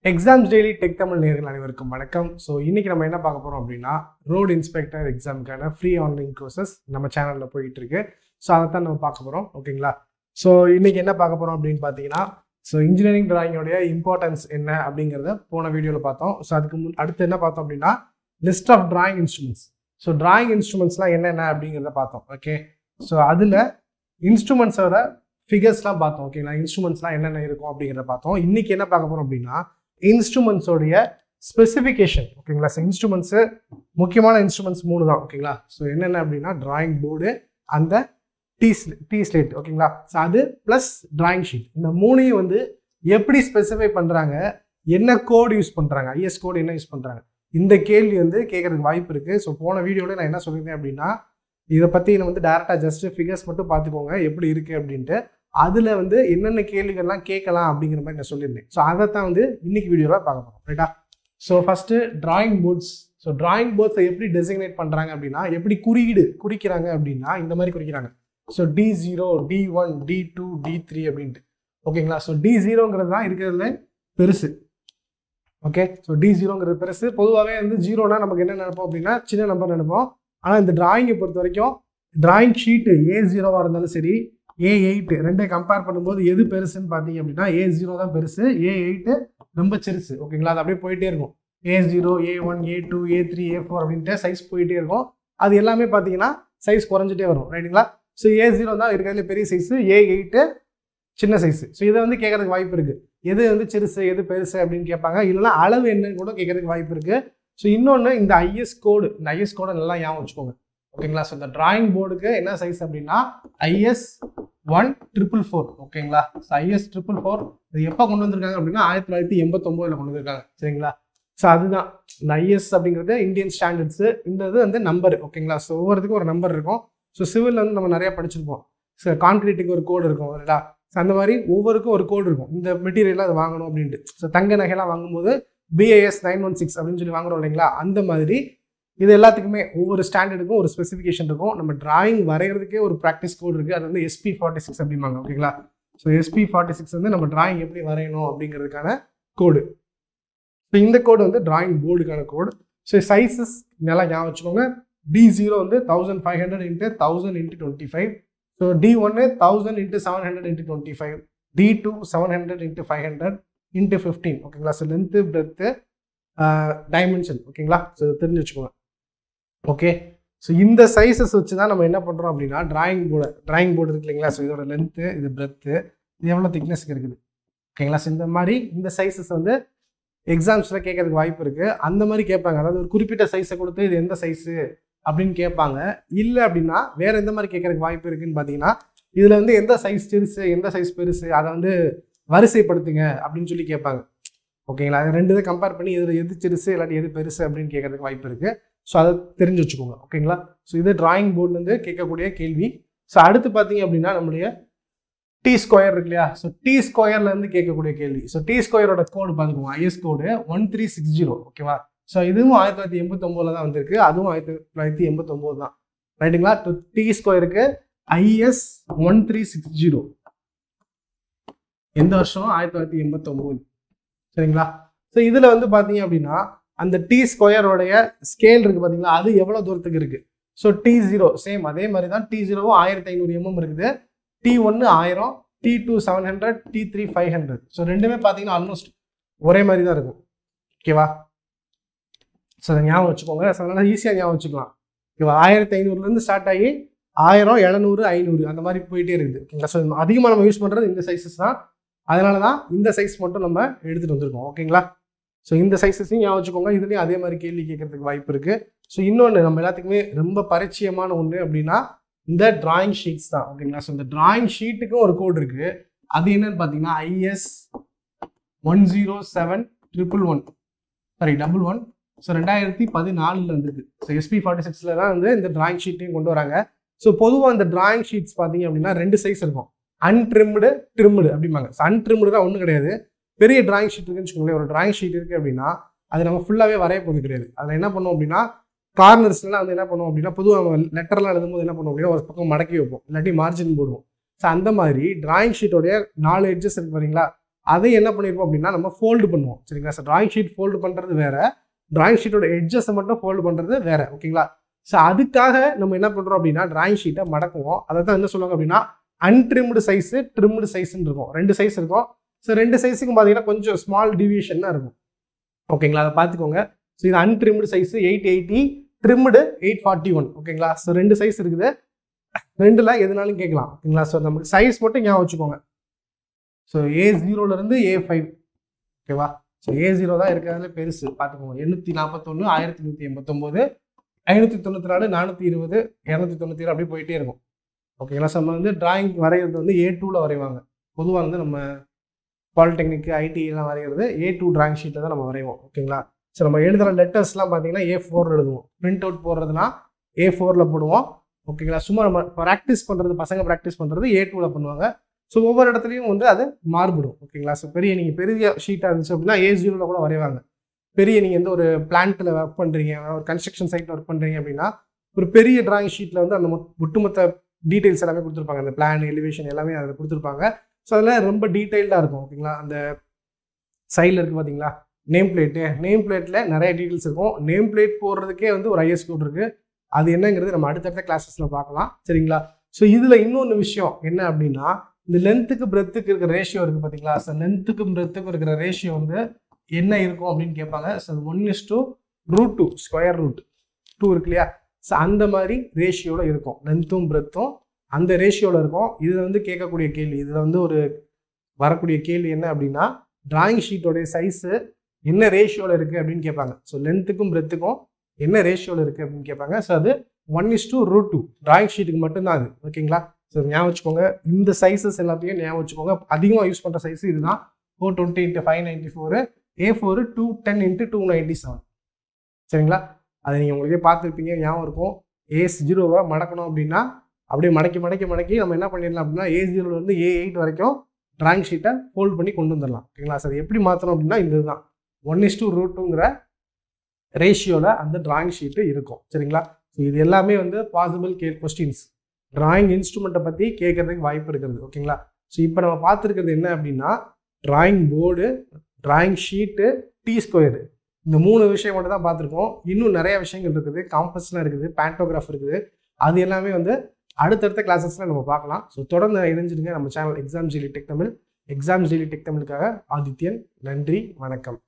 exams daily tech Tamil நேர்கள் அனைவருக்கும் வணக்கம் ஸோ இன்னைக்கு நம்ம என்ன பார்க்க போறோம் அப்படின்னா ரோடு இன்ஸ்பெக்டர் எக்ஸாமுக்கான ஃப்ரீ ஆன்லைன் கோர்சஸ் நம்ம சேனலில் போயிட்டு இருக்கு ஸோ அதை தான் நம்ம பார்க்க போறோம் ஓகேங்களா ஸோ இன்னைக்கு என்ன பார்க்க போறோம் அப்படின்னு பார்த்தீங்கன்னா ஸோ இன்ஜினியரிங் டிராயிங்கோடைய இம்பார்ட்டன்ஸ் என்ன அப்படிங்கிறத போன வீடியோவில் பார்த்தோம் ஸோ அதுக்கு முன் அடுத்து என்ன பார்த்தோம் அப்படின்னா list of drawing instruments so drawing இன்ஸ்ட்ருமெண்ட்ஸ்லாம் என்னென்ன அப்படிங்கிறத பார்த்தோம் ஓகே ஸோ அதில் இன்ஸ்ட்ருமெண்ட்ஸோட ஃபிகர்ஸ்லாம் பார்த்தோம் ஓகேங்களா இன்ஸ்ட்ருமெண்ட்ஸ்லாம் என்னென்ன இருக்கும் அப்படிங்கிறத பார்த்தோம் இன்னைக்கு என்ன பார்க்க போறோம் அப்படின்னா இன்ஸ்ட்ருமெண்ட்ஸோடைய ஸ்பெசிஃபிகேஷன் ஓகேங்களா ஸோ இன்ஸ்ட்ருமெண்ட்ஸு முக்கியமான இன்ஸ்ட்ருமெண்ட்ஸ் மூணு தான் ஓகேங்களா ஸோ என்னென்ன அப்படின்னா டிராயிங் போர்டு அந்த டீ டீ ஸ்லேட் ஓகேங்களா ஸோ அது ப்ளஸ் டிராயிங் ஷீட் இந்த மூணையும் வந்து எப்படி ஸ்பெசிஃபை பண்ணுறாங்க என்ன கோடு யூஸ் பண்ணுறாங்க ஐஎஸ் கோடு என்ன யூஸ் பண்ணுறாங்க இந்த கேள்வி வந்து கேட்கறதுக்கு வாய்ப்பு இருக்குது ஸோ போன வீடியோவில் நான் என்ன சொல்லியிருந்தேன் அப்படின்னா இதை பற்றி நான் வந்து டேரெக்டாக ஜஸ்ட் ஃபிகர்ஸ் மட்டும் பார்த்துக்கோங்க எப்படி இருக்குது அப்படின்ட்டு அதில் வந்து என்னென்ன கேள்விகள்லாம் கேட்கலாம் அப்படிங்கிற மாதிரி நான் சொல்லியிருந்தேன் ஸோ அதை தான் வந்து இன்னைக்கு வீடியோவில் பார்க்க போகிறோம் ரைட்டா so first drawing boards so drawing போர்ட்ஸை எப்படி டெசிக்னேட் பண்ணுறாங்க அப்படின்னா எப்படி குறியீடு குறிக்கிறாங்க அப்படின்னா இந்த மாதிரி குறிக்கிறாங்க so D zero D one D two D three அப்படின்ட்டு ஓகேங்களா ஸோ டி ஜீரோங்கிறது தான் இருக்கிறதுல பெருசு ஓகே ஸோ டி ஜீரோங்கிறது பெருசு பொதுவாகவே வந்து ஜீரோனா நமக்கு என்ன நினைப்போம் அப்படின்னா சின்ன நம்பர் நினைப்போம் ஆனால் இந்த டிராயிங்கை பொறுத்த வரைக்கும் டிராயிங் ஷீட்டு ஏ ஜீரோவாக இருந்தாலும் சரி ஏ எயிட் ரெண்டே கம்பேர் பண்ணும்போது எது பெருசுன்னு பார்த்தீங்க அப்படின்னா ஏ ஜீரோ தான் பெருசு ஏ எயிட்டு ரொம்ப சிறுசு ஓகேங்களா அது அப்படியே போயிட்டே இருக்கும் A zero A one A two A three A four அப்படின்ட்டு சைஸ் போயிட்டே இருக்கும் அது எல்லாமே பார்த்தீங்கன்னா சைஸ் குறைஞ்சிட்டே வரும் ரைட்டுங்களா ஸோ ஏ ஜீரோ தான் இருக்கிறதுல பெரிய சைஸு ஏ எயிட்டு சின்ன சைஸு ஸோ இதை வந்து கேட்கறதுக்கு வாய்ப்பு இருக்குது எது வந்து சிறுசு எது பெருசு அப்படின்னு கேட்பாங்க இல்லைனா அளவு என்னன்னு கூட கேட்கறதுக்கு வாய்ப்பு இருக்குது ஸோ இன்னொன்று இந்த ஐஎஸ் கோடு இந்த ஐஎஸ் கோடை நல்லா ஞாபகம் வச்சுக்கோங்க ஓகேங்களா ஸோ இந்த டிராயிங் போர்டுக்கு என்ன சைஸ் அப்படின்னா ஐஎஸ் ஒன் ட்ரிபிள் ஃபோர் ஓகேங்களா ஸோ ஐஎஸ் ட்ரிபிள் ஃபோர் இது எப்போ கொண்டு வந்திருக்காங்க அப்படின்னா ஆயிரத்தி தொள்ளாயிரத்தி எண்பத்தொம்போதில் கொண்டு வந்திருக்காங்க சரிங்களா ஸோ அதுதான் இந்த ஐஎஸ் அப்படிங்கிறது இந்தியன் ஸ்டாண்டர்ட்ஸு இந்த இது வந்து நம்பர் ஓகேங்களா ஸோ ஒவ்வொருத்துக்கும் ஒரு நம்பர் இருக்கும் ஸோ சிவில் வந்து நம்ம நிறைய படிச்சிருப்போம் ஸோ கான்கிரீட்டுக்கு ஒரு கோடு இருக்கும் இல்லைடா ஸோ அந்த மாதிரி ஒவ்வொருக்கும் ஒரு கோடு இருக்கும் இந்த மெட்டீரியலாக அதை வாங்கணும் அப்படின்ட்டு ஸோ தங்க நகைலாம் வாங்கும்போது பிஏஎஸ் நைன் ஒன் சிக்ஸ் அப்படின்னு சொல்லி வாங்குறோம் இல்லைங்களா அந்த மாதிரி இது எல்லாத்துக்குமே ஒவ்வொரு ஸ்டாண்டர்டுக்கும் ஒரு ஸ்பெசிஃபிகேஷன் இருக்கும் நம்ம டிராயிங் வரைகிறதுக்கே ஒரு ப்ராக்டிஸ் கோட் இருக்குது அது வந்து எஸ்பி ஃபார்ட்டி சிக்ஸ் அப்படிம்பாங்க ஓகேங்களா ஸோ எஸ்பி ஃபார்ட்டி சிக்ஸ் வந்து நம்ம டிராயிங் எப்படி வரையணும் அப்படிங்கிறதுக்கான கோடு ஸோ இந்த கோடு வந்து டிராயிங் போர்டுக்கான கோடு ஸோ சைஸஸ் நல்லா ஞாபகம் வச்சுக்கோங்க டி ஜீரோ வந்து thousand five hundred into thousand into twenty five so D ஒன்று thousand into seven hundred into twenty five D two seven hundred into five hundred into fifteen ஓகேங்களா so length breadth dimension ஓகேங்களா so தெரிஞ்சு வச்சுக்கோங்க okay so இந்த sizes வச்சு தான் நம்ம என்ன பண்ணுறோம் அப்படின்னா டிராயிங் போர்டு டிராயிங் போர்டு இருக்கு இல்லைங்களா ஸோ இதோட லென்த்து இது பிரெத்து இது எவ்வளோ திக்னஸ்க்கு இருக்குது ஓகேங்களா ஸோ இந்த மாதிரி இந்த சைஸஸ் வந்து எக்ஸாம்ஸில் கேட்கறதுக்கு வாய்ப்பு இருக்குது அந்த மாதிரி கேட்பாங்க அதாவது ஒரு குறிப்பிட்ட சைஸை கொடுத்து இது எந்த சைஸு அப்படின்னு கேட்பாங்க இல்லை அப்படின்னா வேற எந்த மாதிரி கேட்கறதுக்கு வாய்ப்பு இருக்குன்னு பார்த்தீங்கன்னா இதில் வந்து எந்த சைஸ் சிறுசு எந்த சைஸ் பெருசு அதை வந்து வரிசைப்படுத்துங்க அப்படின்னு சொல்லி கேட்பாங்க ஓகேங்களா அது ரெண்டு இதை கம்பேர் பண்ணி எது எது சிறுசு இல்லாட்டி எது பெருசு அப்படின்னு கேட்கறதுக்கு வாய்ப்பு இருக்குது ஸோ அதை தெரிஞ்சு வச்சுக்கோங்க ஓகேங்களா ஸோ இது டிராயிங் போர்ட்லேருந்து கேட்கக்கூடிய கேள்வி ஸோ அடுத்து பார்த்தீங்க அப்படின்னா நம்மளுடைய டி ஸ்கொயர் இருக்கு இல்லையா ஸோ டி ஸ்கொயர்லேருந்து கேட்கக்கூடிய கேள்வி ஸோ டி ஸ்கொயரோட கோடு பார்த்துக்கோங்க IS code one three six zero ஓகேவா ஸோ இதுவும் ஆயிரத்தி தொள்ளாயிரத்தி எண்பத்தொம்போதில் தான் வந்திருக்கு அதுவும் ஆயிரத்தி தொள்ளாயிரத்தி எண்பத்தொம்போது தான் ரைட்டுங்களா டி ஸ்கொயருக்கு IS one three six zero எந்த வருஷம் ஆயிரத்தி தொள்ளாயிரத்தி எண்பத்தொம்போது சரிங்களா ஸோ இதில் வந்து பார்த்தீங்க அப்படின்னா அந்த டி ஸ்கொயரோடைய ஸ்கேல் இருக்குது பார்த்தீங்களா அது எவ்வளோ தூரத்துக்கு இருக்குது ஸோ டி ஜீரோ சேம் அதே மாதிரி தான் டி ஜீரோவும் ஆயிரத்தி ஐநூறு எம்எம் இருக்குது டி ஒன்று ஆயிரம் D two seven hundred D three five hundred so ரெண்டுமே பார்த்தீங்கன்னா ஆல்மோஸ்ட் ஒரே மாதிரி தான் இருக்கும் ஓகேவா ஸோ அதை ஞாபகம் வச்சுக்கோங்க ஸோ அதனால் ஈஸியாக ஞாபகம் வச்சுக்கலாம் ஓகேவா ஆயிரத்தி ஐநூறுலேருந்து ஸ்டார்ட் ஆகி ஆயிரம் எழுநூறு ஐநூறு அந்த மாதிரி போயிட்டே இருக்குது ஓகேங்களா ஸோ அதிகமாக நம்ம யூஸ் பண்ணுறது இந்த சைஸஸ் தான் அதனால தான் இந்த சைஸ் மட்டும் நம்ம எடுத்துகிட்டு வந்திருக்கோம் ஓகேங்களா ஸோ இந்த சைஸஸையும் ஞாபகம் வச்சுக்கோங்க இதுலேயும் அதே மாதிரி கேள்வி கேட்கறதுக்கு வாய்ப்பு இருக்குது ஸோ இன்னொன்று நம்ம எல்லாத்துக்குமே ரொம்ப பரிச்சயமான ஒன்று அப்படின்னா இந்த டிராயிங் ஷீட்ஸ் தான் ஓகேங்களா ஸோ இந்த டிராயிங் ஷீட்டுக்கும் ஒரு கோட் இருக்குது அது என்னன்னு பார்த்தீங்கன்னா IS one zero seven triple one sorry double one so ரெண்டாயிரத்தி பதினாலில் வந்துருக்கு ஸோ எஸ்பி ஃபார்ட்டி சிக்ஸில் தான் வந்து இந்த டிராயிங் ஷீட்டையும் கொண்டு வராங்க ஸோ பொதுவாக இந்த டிராயிங் ஷீட்ஸ் பார்த்தீங்க அப்படின்னா ரெண்டு சைஸ் இருக்கும் அன்ட்ரிம்டு ட்ரிம்டு அப்படிம்பாங்க ஸோ அன்ட்ரிம்டுனா ஒன்றும் கிடையாது பெரிய டிராயிங் ஷீட் இருக்குன்னு வச்சுக்கோங்களேன் ஒரு டிராயிங் ஷீட் இருக்குது அப்படின்னா அது நம்ம ஃபுல்லாகவே வரைய போகிறது கிடையாது அதில் என்ன பண்ணுவோம் அப்படின்னா கார்னர்ஸ்லாம் வந்து என்ன பண்ணுவோம் அப்படின்னா பொதுவாக லெட்டர்லாம் எழுதும்போது என்ன பண்ணுவோம் அப்படின்னா ஒரு பக்கம் மடக்கி வைப்போம் இல்லாட்டி மார்ஜின் போடுவோம் ஸோ அந்த மாதிரி டிராயிங் ஷீட்டோடைய நாலு எட்ஜஸ் இருக்கு பாத்தீங்களா அதை என்ன பண்ணியிருப்போம் அப்படின்னா நம்ம ஃபோல்டு பண்ணுவோம் சரிங்களா சார் டிராயிங் ஷீட் ஃபோல்டு பண்ணுறது வேற டிராயிங் ஷீட்டோட எட்ஜஸை மட்டும் ஃபோல்டு பண்ணுறது வேற ஓகேங்களா ஸோ அதுக்காக நம்ம என்ன பண்ணுறோம் அப்படின்னா டிராயிங் ஷீட்டை மடக்குவோம் அதை தான் என்ன சொல்லுவாங்க அப்படின்னா அன்ட்ரிம்டு சைஸு ட்ரிம்டு சைஸ்ன்னு இருக்கும் ரெண்டு சைஸ் இருக்கும் ஸோ ரெண்டு சைஸுக்கும் பார்த்தீங்கன்னா கொஞ்சம் ஸ்மால் டிவியேஷன் தான் இருக்கும் ஓகேங்களா அதை பார்த்துக்கோங்க ஸோ இது untrimmed size eight eighty trimmed eight forty one ஓகேங்களா ஸோ ரெண்டு சைஸ் இருக்குது ரெண்டில் எதுனாலும் கேட்கலாம் ஓகேங்களா ஸோ நமக்கு சைஸ் மட்டும் ஞாபகம் வச்சுக்கோங்க ஸோ ஏ ஜீரோலேருந்து ஏ ஃபைவ் ஓகேவா ஸோ ஏ ஜீரோ தான் இருக்கிறதுல பெருசு பார்த்துக்கோங்க எண்ணூற்றி நாற்பத்தொன்று ஆயிரத்தி நூற்றி எண்பத்தொம்போது ஐநூற்றி தொண்ணூற்றி நாலு நானூற்றி இருபது இரநூத்தி தொண்ணூற்றி ஏழு அப்படியே போயிட்டே இருக்கும் ஓகேங்களா ஸோ நம்ம வந்து டிராயிங் வரைகிறது வந்து ஏ டூவில் வரைவாங்க பொதுவாக வந்து நம்ம பாலிடெக்னிக் ஐடி எல்லாம் வரைகிறது ஏ டூ டிராயிங் ஷீட்டில் தான் நம்ம வரைவோம் ஓகேங்களா ஸோ நம்ம எழுதுகிற லெட்டர்ஸ்லாம் பார்த்தீங்கன்னா ஏ ஃபோர் எழுதுவோம் பிரிண்ட் அவுட் போடுறதுனா ஏ ஃபோரில் போடுவோம் ஓகேங்களா சும்மா நம்ம ப்ராக்டிஸ் பண்ணுறது பசங்க ப்ராக்டிஸ் பண்ணுறது ஏ டூவில் பண்ணுவாங்க ஸோ ஒவ்வொரு இடத்துலையும் வந்து அது மாறுபடும் ஓகேங்களா ஸோ பெரிய நீங்கள் பெரிய ஷீட்டாக இருந்துச்சு அப்படின்னா ஏ ஜீரோவில் கூட வரைவாங்க பெரிய நீங்கள் எந்த ஒரு பிளான்ட்டில் ஒர்க் பண்ணுறீங்க ஒரு கன்ஸ்ட்ரக்ஷன் சைட்டில் ஒர்க் பண்ணுறீங்க அப்படின்னா ஒரு பெரிய டிராயிங் ஷீட்டில் வந்து அந்த மொத்- ஒட்டுமொத்த டீட்டெயில்ஸ் எல்லாமே கொடுத்துருப்பாங்க அந்த பிளான் எலிவேஷன் எல்லாமே அதில் கொடுத்துருப்பாங்க ஸோ அதில் ரொம்ப டீட்டெயில்டாக இருக்கும் ஓகேங்களா அந்த சைடில் இருக்குது பார்த்தீங்களா நேம் பிளேட்டு நேம் பிளேட்டில் நிறைய டீட்டெயில்ஸ் இருக்கும் நேம் பிளேட் போடுறதுக்கே வந்து ஒரு ஐஎஸ் கோட் இருக்குது அது என்னங்கிறது நம்ம அடுத்தடுத்த கிளாஸஸில் பார்க்கலாம் சரிங்களா ஸோ இதில் இன்னொன்று விஷயம் என்ன அப்படின்னா இந்த லென்த்துக்கு பிரெத்துக்கு இருக்கிற ரேஷியோ இருக்குது பார்த்தீங்களா ஸோ லென்த்துக்கும் பிரெத்துக்கும் இருக்கிற ரேஷியோ வந்து என்ன இருக்கும் அப்படின்னு கேட்பாங்க so one is two root two square root two இருக்கு இல்லையா ஸோ அந்த மாதிரி ரேஷியோவில் இருக்கும் லென்த்தும் பிரெத்தும் அந்த ரேஷியோவில் இருக்கும் இதில் வந்து கேட்கக்கூடிய கேள்வி இதில் வந்து ஒரு வரக்கூடிய கேள்வி என்ன அப்படின்னா டிராயிங் ஷீட்டோடைய சைஸு என்ன ரேஷியோவில் இருக்குது அப்படின்னு கேட்பாங்க ஸோ லென்த்துக்கும் பிரெத்துக்கும் என்ன ரேஷியோவில் இருக்குது அப்படின்னு கேட்பாங்க ஸோ அது one is two root two drawing ஷீட்டுக்கு மட்டும்தான் அது ஓகேங்களா ஸோ ஞாபகம் வச்சுக்கோங்க இந்த சைஸஸ் எல்லாத்தையும் ஞாபகம் வச்சுக்கோங்க அதிகமாக யூஸ் பண்ணுற சைஸ் இதுதான் four twenty into five ninety four A four two ten into two ninety seven சரிங்களா அதை நீங்கள் உங்களுக்கே பார்த்துருப்பீங்க ஞாபகம் இருக்கும் ஏஸ் ஜீரோவை மடக்கணும் அப்படின்னா அப்படியே மடக்கி மடக்கி மடக்கி நம்ம என்ன பண்ணிடலாம் அப்படின்னா ஏ ஜீரோலேருந்து ஏ எயிட் வரைக்கும் டிராயிங் ஷீட்டை ஃபோல்ட் பண்ணி கொண்டு வந்துடலாம் ஓகேங்களா சார் எப்படி மாற்றணும் அப்படின்னா இந்த இதுதான் ஒன் இஸ் டூ ரூட் டூங்கிற ரேஷியோவில் அந்த டிராயிங் ஷீட்டு இருக்கும் சரிங்களா ஸோ இது எல்லாமே வந்து பாசிபிள் கே கொஸ்டின்ஸ் டிராயிங் இன்ஸ்ட்ருமெண்ட்டை பற்றி கேட்கறதுக்கு வாய்ப்பு இருக்கிறது ஓகேங்களா ஸோ இப்போ நம்ம பார்த்துருக்கிறது என்ன அப்படின்னா drawing board drawing sheet T square இந்த மூணு விஷயம் மட்டும் தான் பார்த்துருக்கோம் இன்னும் நிறைய விஷயங்கள் இருக்குது காம்பஸ்லாம் இருக்குது பேண்டோகிராஃப் இருக்குது அது எல்லாமே வந்து அடுத்தடுத்த கிளாஸஸில் நம்ம பார்க்கலாம் ஸோ தொடர்ந்து இணைஞ்சிருங்க நம்ம channel exam Jili tech Tamil exam Jili tech தமிழுக்காக ஆதித்யன் நன்றி வணக்கம்